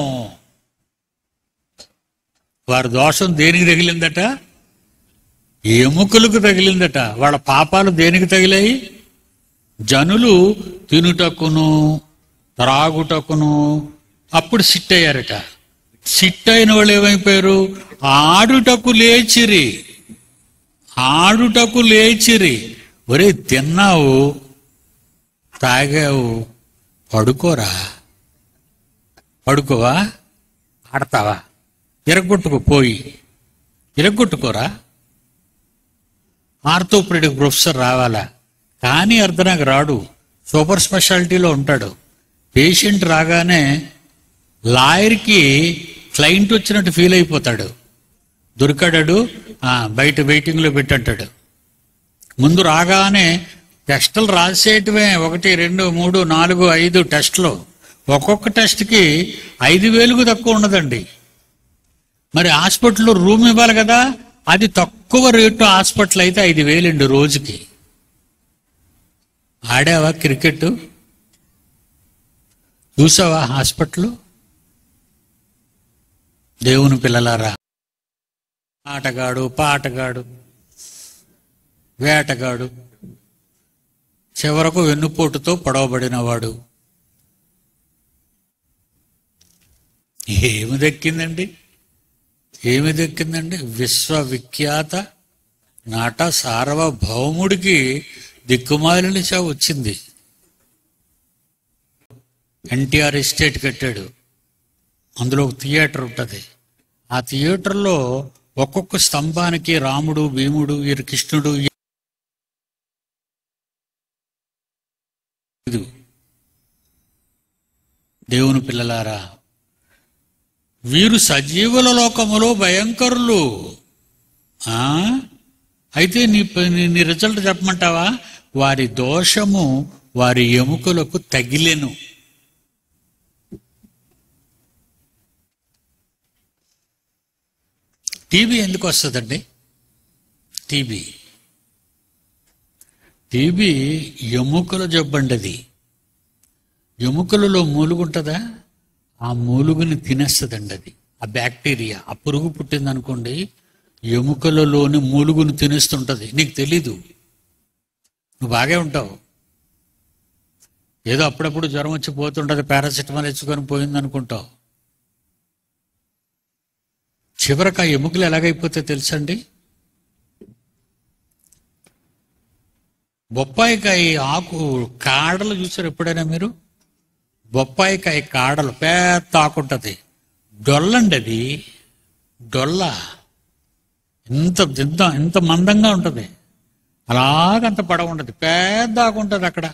వారి దోషం దేనికి తగిలిందట ఎముకలకు తగిలిందట వాళ్ళ పాపాలు దేనికి తగిలాయి జనులు తినుటకును త్రాగుటకును అప్పుడు సిట్ అయ్యారట సిట్ అయిన వాళ్ళు ఏమైపోయారు ఆడుటకు లేచిరి ఆడుటకు లేచిరి ఒరే తిన్నావు తాగావు పడుకోరా పడుకోవా ఆడతావా ఇరగొట్టుకు పోయి ఇరగొట్టుకోరా ఆర్థోపెడిక్ ప్రొఫెసర్ రావాలా కానీ అర్ధనాకు రాడు సూపర్ స్పెషాలిటీలో ఉంటాడు పేషెంట్ రాగానే లాయర్కి క్లయింట్ వచ్చినట్టు ఫీల్ అయిపోతాడు దొరికాడాడు ఆ, బయట వెయిటింగ్లో పెట్టంటాడు ముందు రాగానే టెస్టులు రాసేయటమే ఒకటి రెండు మూడు నాలుగు ఐదు టెస్టులు ఒక్కొక్క టెస్ట్కి ఐదు వేలకు తక్కువ ఉండదండి మరి హాస్పిటల్లో రూమ్ ఇవ్వాలి కదా అది తక్కువ రేటు హాస్పిటల్ అయితే ఐదు వేలండి రోజుకి ఆడావా క్రికెట్ చూసావా హాస్పిటల్ దేవుని పిల్లలారా ఆటగాడు పాటగాడు వేటగాడు చివరకు వెన్నుపోటుతో పొడవబడినవాడు ఏమి దక్కిందండి ఏమి దక్కిందండి విశ్వవిఖ్యాత నాట సార్వభౌముడికి దిక్కుమాలిన చావు వచ్చింది ఎన్టీఆర్ ఎస్టేట్ కట్టాడు అందులో ఒక థియేటర్ ఉంటుంది ఆ థియేటర్లో ఒక్కొక్క స్తంభానికి రాముడు భీముడు వీరు కృష్ణుడు ఇది దేవుని పిల్లలారా వీరు సజీవుల లోకములో భయంకరులు ఆ? అయితే నీ ప- నీ- నీ రిజల్ట్ చెప్పమంటావా వారి దోషము వారి ఎముకలకు తగిలెను టీబీ ఎందుకు వస్తుందండి టీబీ టీబీ ఎముకల జబ్బండి అది ఎముకలలో మూలుగుంటుందా ఆ మూలుగుని తినేస్తుందండి అది ఆ బ్యాక్టీరియా ఆ పురుగు పుట్టింది అనుకోండి ఎముకలలోని మూలుగుని తినేస్తుంటది నీకు తెలీదు నువ్వు బాగే ఉంటావు ఏదో అప్పుడప్పుడు జ్వరం వచ్చి పోతుంటది పారాసిటమాల్ ఇచ్చుకొని పోయింది అనుకుంటావు చివరికి ఆ ఎముకలు ఎలాగైపోతే తెలుసండి బొప్పాయికాయ ఆకు కాడలు చూసారు ఎప్పుడైనా మీరు బొప్పాయికాయ కాడలు పెద్ద ఆకు ఉంటుంది డొల్లండి అది డొల్ల ఇంత ఇంత ఇంత మందంగా ఉంటుంది అలాగంత పడవ ఉంటుంది పెద్ద ఆకు ఉంటుంది అక్కడ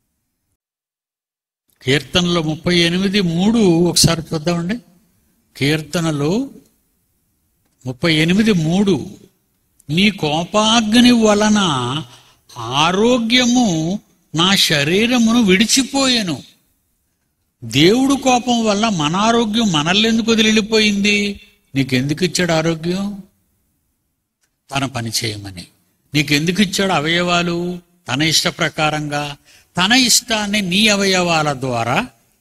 కీర్తనలో ముప్పై ఎనిమిది మూడు ఒకసారి చూద్దామండి కీర్తనలు ముప్పై ఎనిమిది మూడు నీ కోపాగ్ని వలన ఆరోగ్యము నా శరీరమును విడిచిపోయాను దేవుడు కోపం వల్ల మన ఆరోగ్యం మనల్ని ఎందుకు వదిలిపోయింది నీకెందుకు ఇచ్చాడు ఆరోగ్యం తన పని చేయమని నీకెందుకు ఇచ్చాడు అవయవాలు తన ఇష్ట ప్రకారంగా తన ఇష్టాన్ని నీ అవయవాల ద్వారా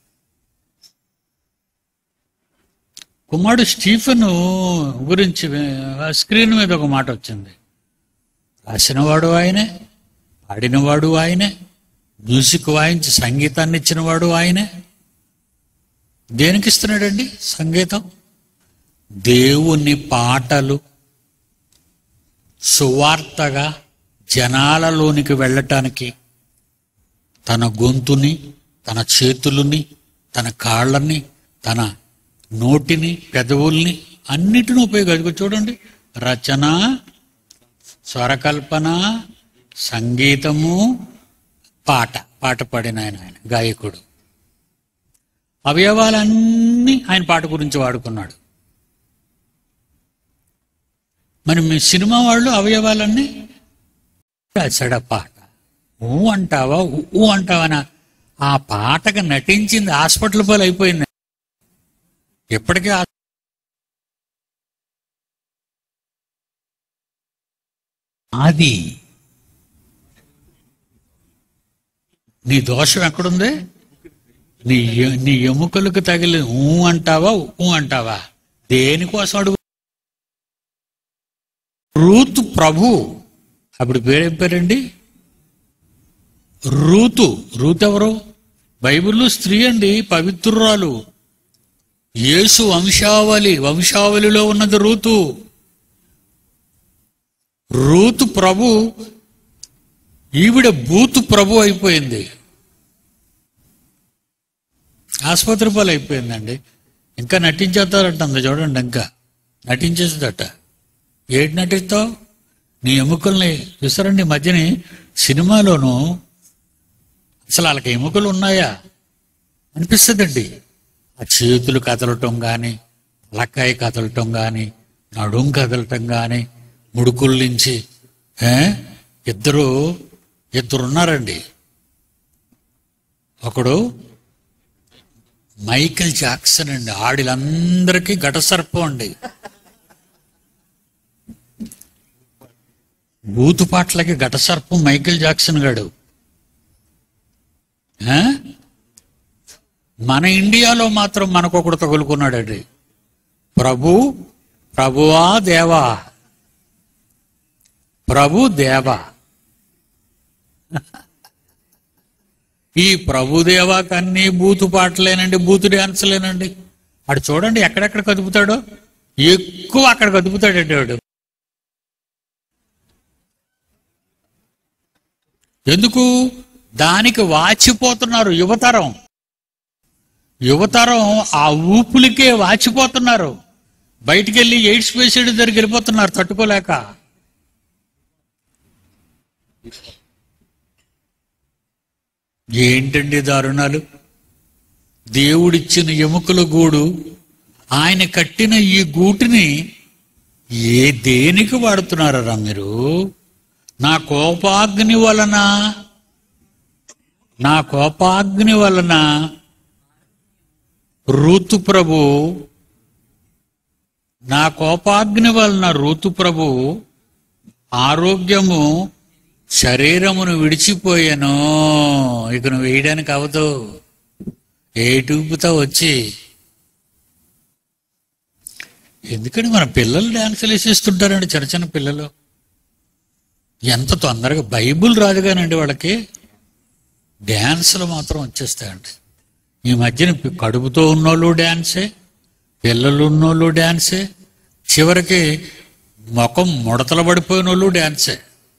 కుమారుడు స్టీఫెన్ గురించి స్క్రీన్ మీద ఒక మాట వచ్చింది రాసినవాడు ఆయనే పాడినవాడు ఆయనే మ్యూజిక్ వాయించి సంగీతాన్ని ఇచ్చినవాడు ఆయనే దేనికి ఇస్తున్నాడండి సంగీతం దేవుని పాటలు సువార్తగా జనాలలోనికి వెళ్ళటానికి తన గొంతుని తన చేతులని తన కాళ్ళని తన నోటిని పెదవుల్ని అన్నిటిని ఉపయోగించుకో చూడండి రచన స్వరకల్పన సంగీతము పాట పాట పాడిన ఆయన ఆయన గాయకుడు అవయవాలన్నీ ఆయన పాట గురించి వాడుకున్నాడు మరి మీ సినిమా వాళ్ళు అవయవాలన్నీ రాశాడు ఆ పాట ఊ అంటావా ఊ అంటావా ఆ పాటకు నటించింది హాస్పిటల్ పాలు అయిపోయింది ఎప్పటికీ ఆ- అది నీ దోషం ఎక్కడుంది నీ ఎ- నీ ఎముకలకు తగిలి ఊ అంటావా ఊ అంటావా దేనికోసం అడుగు రూతు ప్రభు అప్పుడు పేరేం పేరండి రూతు రూతు ఎవరు బైబిల్లో స్త్రీ అండి పవిత్రురాలు యేసు వంశావళి వంశావళిలో ఉన్నది రూతు రూతు ప్రభు ఈవిడ బూతు ప్రభు అయిపోయింది ఆసుపత్రి పాలు అయిపోయిందండి ఇంకా నటించేస్తారంటుంది చూడండి ఇంకా నటించేస్తుందట ఏంటి నటిస్తావు నీ ఎముకల్ని చూసారండి ఈ మధ్యని సినిమాలోను అసలు వాళ్ళకి ఎముకలు ఉన్నాయా అనిపిస్తుందండి ఆ చేతులు కదలటం కానీ లక్కాయ కదలటం కానీ నడుం కదలటం కానీ ముడుకుల నుంచి ఏ? ఇద్దరు ఇద్దరు ఉన్నారండి ఒకడు మైకేల్ జాక్సన్ అండి ఆడిలందరికీ ఘటసర్పం అండి బూతుపాట్లకి ఘటసర్పం మైకేల్ జాక్సన్ గాడు ఆ? మన ఇండియాలో మాత్రం మనకొకడు తగులుకున్నాడండి ప్రభు ప్రభువా దేవా ప్రభు దేవా ఈ ప్రభుదేవా కన్నీ బూతు పాటలేనండి బూతు డ్యాన్సులేనండి అటు చూడండి ఎక్కడెక్కడ కదుపుతాడో ఎక్కువ అక్కడ కదుపుతాడండి వాడు ఎందుకు దానికి వాచిపోతున్నారు యువతరం యువతరం ఆ ఊపులకే వాచిపోతున్నారు బయటికి వెళ్ళి ఎయిడ్స్ పేషెంట్ దగ్గరికి వెళ్ళిపోతున్నారు తట్టుకోలేక ఏంటండి దారుణాలు దేవుడిచ్చిన ఎముకల గూడు ఆయన కట్టిన ఈ గూటిని ఏ దేనికి వాడుతున్నారా మీరు నా కోపాగ్ని వలన నా కోపాగ్ని వలన ఋతు ప్రభు నా కోపాగ్ని వలన ఋతు ప్రభు ఆరోగ్యము శరీరమును విడిచిపోయాను ఇక నువ్వు వేయడానికి అవదు ఏ టూపుతో వచ్చి ఎందుకని మన పిల్లలు డాన్సులు వేసేస్తుంటారండి చిన్న చిన్న పిల్లలు ఎంత తొందరగా బైబుల్ రాదు కానండి వాళ్ళకి డ్యాన్సులు మాత్రం వచ్చేస్తాయండి ఈ మధ్యన పి- కడుపుతో ఉన్నోళ్ళు డ్యాన్సే పిల్లలు ఉన్నోళ్ళు డ్యాన్సే చివరికి ముఖం ముడతలు పడిపోయిన వాళ్ళు డ్యాన్సే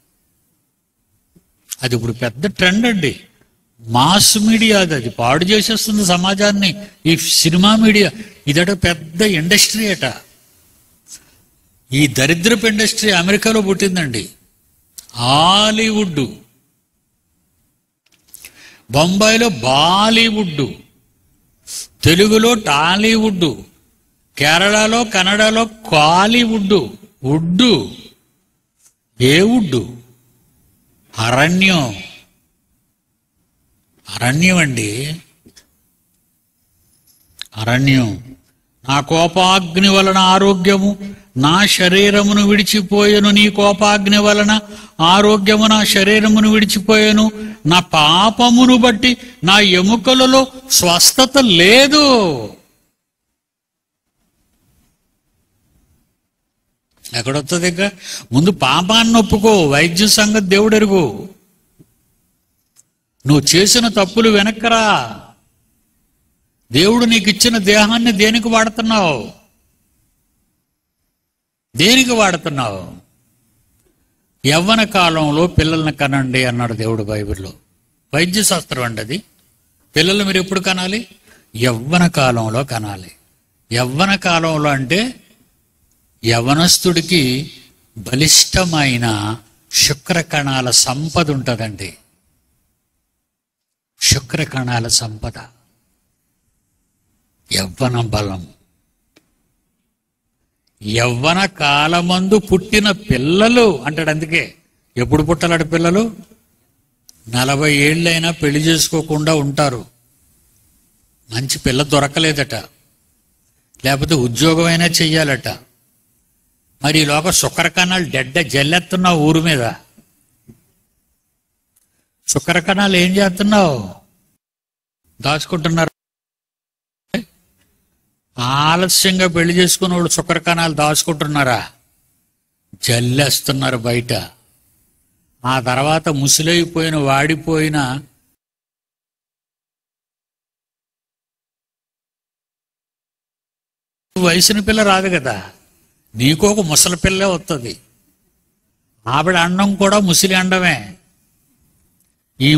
అది ఇప్పుడు పెద్ద ట్రెండ్ అండి మాస్ మీడియా అది అది పాడు చేసేస్తుంది సమాజాన్ని ఈ సినిమా మీడియా ఇదట పెద్ద ఇండస్ట్రీ అట ఈ దరిద్రపు ఇండస్ట్రీ అమెరికాలో పుట్టిందండి హాలీవుడ్ బొంబాయిలో బాలీవుడ్ తెలుగులో టాలీవుడ్ కేరళలో కన్నడలో కాలీవుడ్ వుడ్డు ఏ వుడ్డు అరణ్యం అరణ్యం అండి అరణ్యం నా కోపాగ్ని వలన ఆరోగ్యము నా శరీరమును విడిచిపోయెను నీ కోపాగ్ని వలన ఆరోగ్యము నా శరీరమును విడిచిపోయాను నా పాపమును బట్టి నా ఎముకలలో స్వస్థత లేదు ఎక్కడొస్తుంది ఇక ముందు పాపాన్ని ఒప్పుకో వైద్య సంగతి దేవుడు ఎరుగు నువ్వు చేసిన తప్పులు వెనక్కరా దేవుడు నీకు ఇచ్చిన దేహాన్ని దేనికి వాడుతున్నావు దేనికి వాడుతున్నావు యవ్వన కాలంలో పిల్లల్ని కనండి అన్నాడు దేవుడు బైబిల్లో వైద్య శాస్త్రం అండి అది పిల్లలు మీరు ఎప్పుడు కనాలి యవ్వన కాలంలో కనాలి యవ్వన కాలంలో అంటే యవనస్తుడికి బలిష్టమైన శుక్రకణాల సంపద ఉంటుందండి శుక్రకణాల సంపద యవ్వన బలం యవ్వన కాలమందు పుట్టిన పిల్లలు అంటాడు అందుకే ఎప్పుడు పుట్టాలట పిల్లలు నలభై ఏళ్ళైనా పెళ్లి చేసుకోకుండా ఉంటారు మంచి పిల్ల దొరకలేదట లేకపోతే ఉద్యోగమైనా చెయ్యాలట మరి ఈలోక శుక్రకణాలు డెడ్డ జల్లెత్తున్నావు ఊరు మీద శుక్రకణాలు ఏం చేస్తున్నావు దాచుకుంటున్నారు ఆలస్యంగా పెళ్లి చేసుకున్న వాళ్ళు శుక్రకణాలు దాచుకుంటున్నారా జల్లేస్తున్నారు బయట ఆ తర్వాత ముసిలైపోయిన వాడిపోయిన వయసున పిల్ల రాదు కదా నీకు ఒక ముసలి పిల్లే వస్తుంది ఆవిడ అండం కూడా ముసిలి అండమే ఈ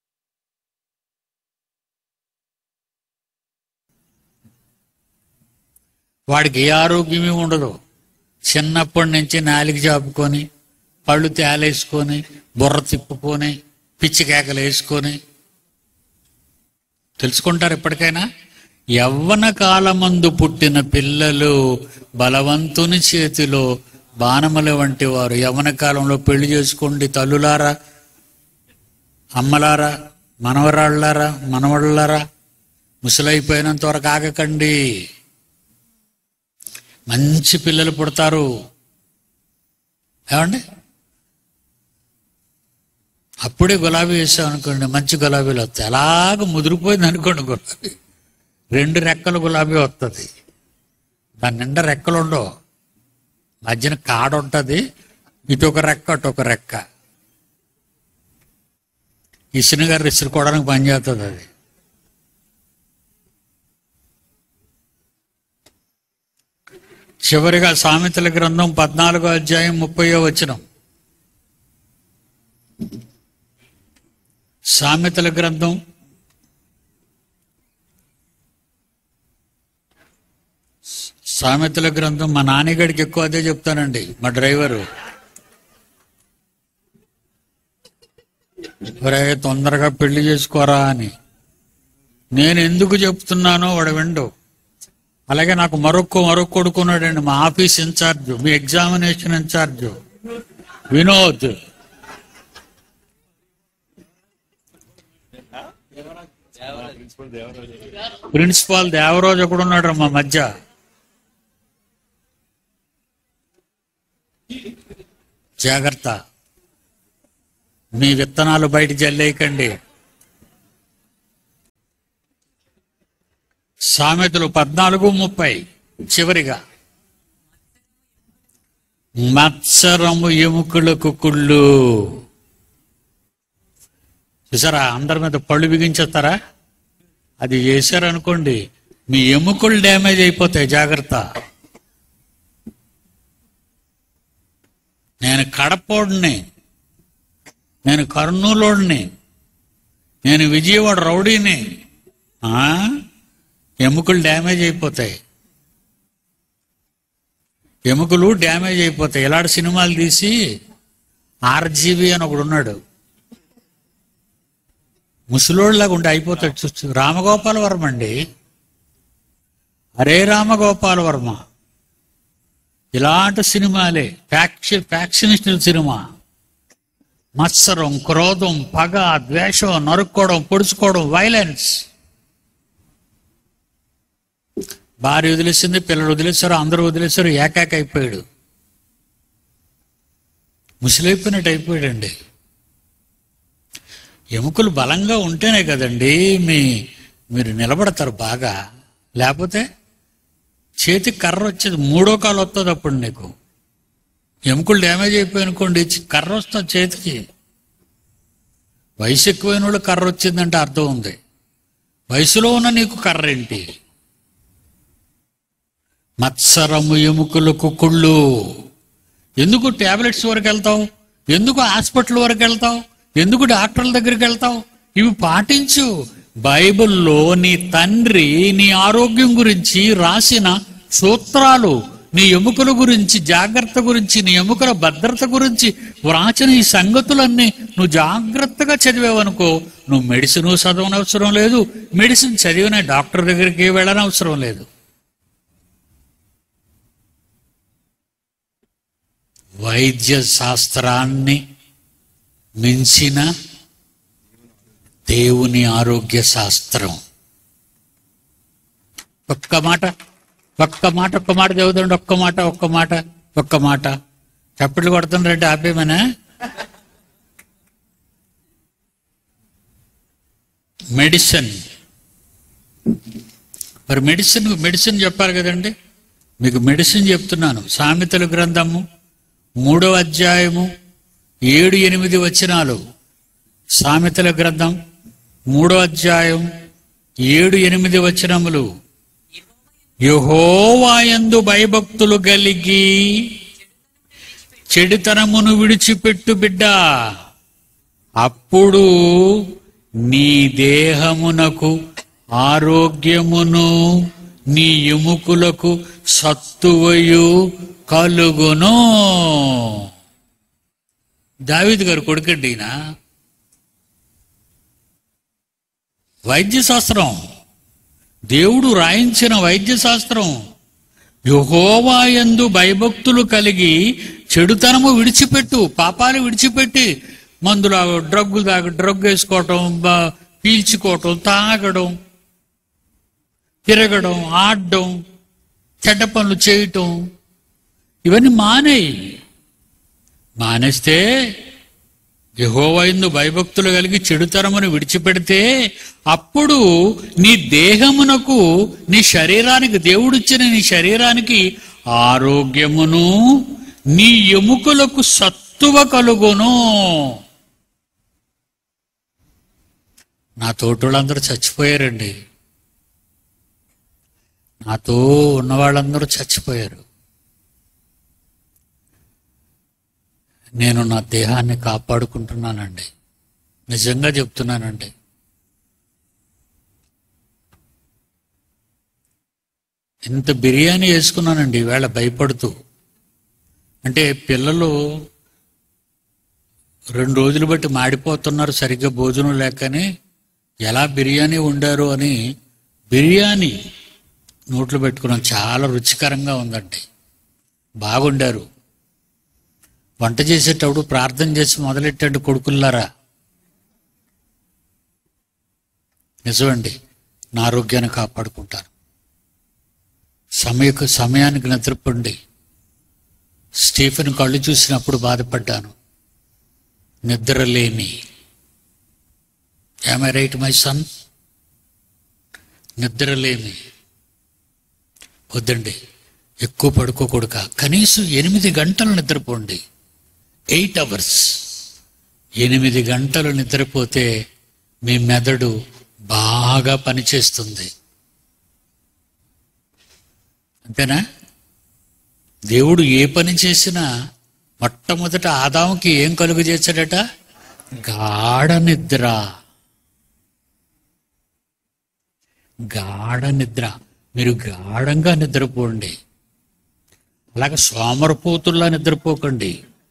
వాడికి ఏ ఆరోగ్యమే ఉండదు చిన్నప్పటి నుంచి నాలిక చాపుకొని పళ్ళు తేలేసుకొని బుర్ర తిప్పుకొని పిచ్చి కేకలు వేసుకొని తెలుసుకుంటారు ఎప్పటికైనా యవ్వన కాలమందు పుట్టిన పిల్లలు బలవంతుని చేతిలో బాణముల వంటి వారు యవ్వన కాలంలో పెళ్లి చేసుకోండి తల్లులారా అమ్మలారా మనవరాళ్ళారా మనవళ్ళారా ముసలైపోయినంత వరకు ఆగకండి మంచి పిల్లలు పుడతారు ఏమండి అప్పుడే గులాబీ వేసాం అనుకోండి మంచి గులాబీలు వస్తాయి అలాగ ముదిరిపోయింది అనుకోండి గులాబీ రెండు రెక్కలు గులాబీ వస్తుంది దాని నిండా రెక్కలు ఉండవు మధ్యన కాడ ఉంటుంది ఇటు ఒక రెక్క అటు ఒక రెక్క ఇసునగారు ఇసురుకోవడానికి పనిచేస్తుంది అది చివరిగా సామెతల గ్రంథం పద్నాలుగో అధ్యాయం ముప్పయో వచనం సామెతల గ్రంథం సామెతల గ్రంథం మా నాన్నగడికి ఎక్కువ అదే చెప్తానండి మా డ్రైవరు ఒరే తొందరగా పెళ్లి చేసుకోరా అని నేను ఎందుకు చెప్తున్నానో వాడు విండు అలాగే నాకు మరొక్క మరొక కొడుకున్నాడండి మా ఆఫీస్ ఇన్ఛార్జ్ మీ examination incharge Vinod principal Devaraju కూడా ఉన్నాడు మా మధ్య జాగ్రత్త మీ విత్తనాలు బయట జల్లేయకండి సామెతలు పద్నాలుగు ముప్పై చివరిగా మత్సరము ఎముకలకు కుళ్ళు చూసారా అందరి మీద పళ్ళు బిగించేస్తారా అది చేశారనుకోండి మీ ఎముకలు డ్యామేజ్ అయిపోతాయి జాగ్రత్త నేను కడపోడిని నేను కర్నూలోడిని నేను విజయవాడ రౌడీని ఆ? ఎముకలు డ్యామేజ్ అయిపోతాయి ఎముకలు డ్యామేజ్ అయిపోతాయి ఇలాంటి సినిమాలు తీసి ఆర్జీబీ అని ఒకడు ఉన్నాడు ముసలోళ్ళలాగా ఉండి అయిపోతాడు చూస్తూ రామగోపాల వర్మ అండి హరే రామగోపాల వర్మ ఇలాంటి సినిమాలే ఫ్యాక్షన్ ఫ్యాక్షనిస్టుల సినిమా మత్సరం క్రోధం పగ ద్వేషం నరుక్కోవడం పొడుచుకోవడం వైలెన్స్ భార్య వదిలేసింది పిల్లలు వదిలేశారు అందరూ వదిలేశారు ఏకాక అయిపోయాడు ముసలైపోయినట్టు అయిపోయాడండి ఎముకలు బలంగా ఉంటేనే కదండి మీ మీరు నిలబడతారు బాగా లేకపోతే చేతికి కర్ర వచ్చేది మూడో కాలు వస్తుంది అప్పుడు నీకు ఎముకలు డ్యామేజ్ అయిపోయి అనుకోండి చి- కర్ర వస్తుంది చేతికి వయసు ఎక్కువైన వాళ్ళు కర్ర వచ్చిందంటే అర్థం ఉంది వయసులో ఉన్న నీకు కర్ర ఏంటి మత్సరము ఎముకలకు కుళ్ళు ఎందుకు టాబ్లెట్స్ వరకు వెళ్తావు ఎందుకు హాస్పిటల్ వరకు వెళ్తావు ఎందుకు డాక్టర్ల దగ్గరికి వెళ్తావు ఇవి పాటించు బైబిల్లో నీ తండ్రి నీ ఆరోగ్యం గురించి రాసిన సూత్రాలు నీ ఎముకల గురించి జాగ్రత్త గురించి నీ ఎముకల భద్రత గురించి వ్రాసిన ఈ సంగతులన్నీ నువ్వు జాగ్రత్తగా చదివావనుకో నువ్వు మెడిసిన్ చదవనవసరం లేదు మెడిసిన్ చదివిన డాక్టర్ దగ్గరికి వెళ్ళనవసరం లేదు వైద్య శాస్త్రాన్ని మించిన దేవుని ఆరోగ్య శాస్త్రం ఒక్క మాట ఒక్క మాట ఒక్క మాట చదువుతుండే ఒక్క మాట ఒక్క మాట ఒక్క మాట చప్పట్లు కొడుతుండ్రంటే ఆపేమనా మెడిసిన్ మరి మెడిసిన్ మెడిసిన్ చెప్పాలి కదండి మీకు మెడిసిన్ చెప్తున్నాను సామెతల గ్రంథము మూడవ అధ్యాయము ఏడు ఎనిమిది వచనాలు సామెతల గ్రంథం మూడో అధ్యాయం ఏడు ఎనిమిది వచనములు యహోవాయందు భయభక్తులు కలిగి చెడుతనమును విడిచిపెట్టు బిడ్డ అప్పుడు నీ దేహమునకు ఆరోగ్యమును నీ ఎముకలకు సత్తువయు కలుగును దావీద్ గారు కొడుకండి ఈయన వైద్య శాస్త్రం దేవుడు రాయించిన వైద్య శాస్త్రం యహోవాయందు భయభక్తులు కలిగి చెడుతనము విడిచిపెట్టు పాపాలు విడిచిపెట్టి మందులు డ్రగ్గులు తాగ డ్రగ్ వేసుకోవటం బ- పీల్చుకోవటం తాగడం తిరగడం ఆడడం చెడ్డ పనులు చేయటం ఇవన్నీ మానేయి మానేస్తే యహోవైందు భయభక్తులు కలిగి చెడుతరమును విడిచిపెడితే అప్పుడు నీ దేహమునకు నీ శరీరానికి దేవుడిచ్చిన నీ శరీరానికి ఆరోగ్యమును నీ ఎముకలకు సత్తువ కలుగును నా తోటోళ్ళందరూ చచ్చిపోయారండి నాతో ఉన్న వాళ్ళందరూ చచ్చిపోయారు నేను నా దేహాన్ని కాపాడుకుంటున్నానండి నిజంగా చెప్తున్నానండి ఇంత బిర్యానీ వేసుకున్నానండి ఈవేళ భయపడుతూ అంటే పిల్లలు రెండు రోజులు బట్టి మాడిపోతున్నారు సరిగ్గా భోజనం లేకని ఎలా బిర్యానీ వండారు అని బిర్యానీ నోట్లో పెట్టుకున్నాం చాలా రుచికరంగా ఉందండి బాగుండారు వంట చేసేటప్పుడు ప్రార్థన చేసి మొదలెట్టండి కొడుకుల్లారా నిజమండి నా ఆరోగ్యాన్ని కాపాడుకుంటారు సమయ సమయానికి నిద్రపోండి స్టీఫెన్ కళ్ళు చూసినప్పుడు బాధపడ్డాను నిద్రలేమి ఐ రైట్ మై సన్ నిద్రలేమి వద్దండి ఎక్కువ పడుకోకూడక కనీసం ఎనిమిది గంటలు నిద్రపోండి ఎయిట్ అవర్స్ ఎనిమిది గంటలు నిద్రపోతే మీ మెదడు బాగా పనిచేస్తుంది అంతేనా దేవుడు ఏ పని చేసినా మొట్టమొదట ఆదాముకి ఏం కలుగు చేశాడట గాఢ నిద్ర గాఢ నిద్ర మీరు గాఢంగా నిద్రపోండి అలాగే సోమరపోతుల్లా నిద్రపోకండి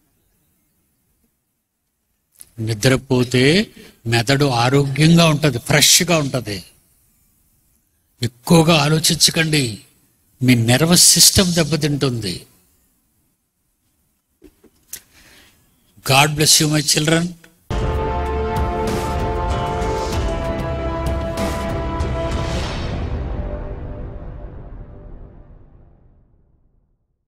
నిద్రపోతే మెదడు ఆరోగ్యంగా ఉంటుంది ఫ్రెష్గా ఉంటుంది ఎక్కువగా ఆలోచించకండి మీ నర్వస్ సిస్టమ్ దెబ్బతింటుంది God bless you my children